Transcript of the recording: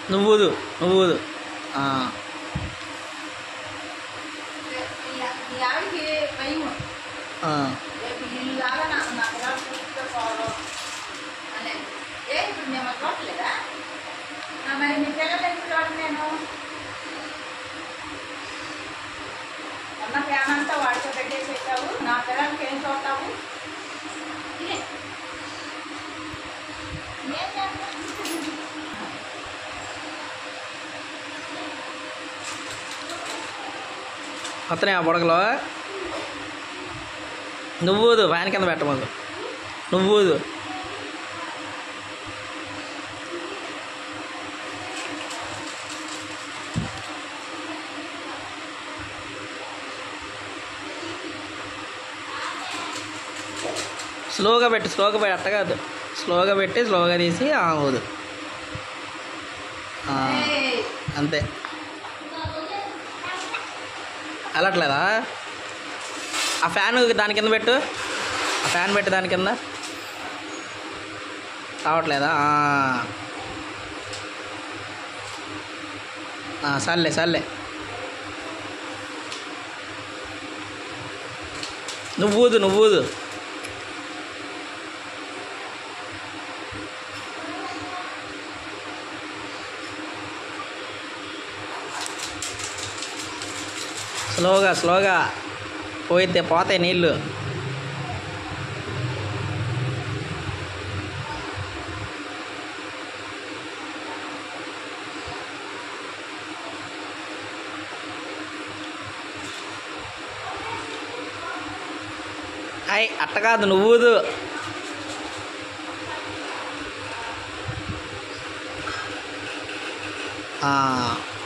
నువ్వు ఊదు నువ్వు ఊదు ఆ, మీ ఆవిడకి భయం ఆ. రేపు ఇల్లు లాగా నాకు నా పిల్లలు చూసుకోవాలి అనేది ఏ ఇప్పుడు మేము చూడలేదా ఆ, మరి మీ పిల్లలు ఎందుకు చూడండి నేను ఉన్న ప్రేమ అంతా వాడితో పెట్టేసి పెట్టావు నా పిల్లలకి ఏం చూస్తావు ఇదే. ఏం చేస్తావు? వస్తున్నాయి ఆ బుడగలో నువ్వు ఊదు ఫ్యాన్ కింద పెట్టమదు నువ్వు ఊదు స్లోగా పెట్టి స్లోగా పెట్టి అట్ట కాదు స్లోగా పెట్టి స్లోగా తీసి ఆ ఊదు ఆ, ఏయ్. అంతే వెళ్ళట్లేదా ఆ ఫ్యాన్ దాని కింద పెట్టు ఆ ఫ్యాన్ పెట్టి దాని కింద రావట్లేదా ఆ. ఆ, సర్లే సర్లే నువ్వు ఊదు నువ్వు ఊదు స్లోగా స్లోగా పోయితే పోతాయి నీళ్ళు అయ్ అట్ట కాదు నువ్వుదు ఆ,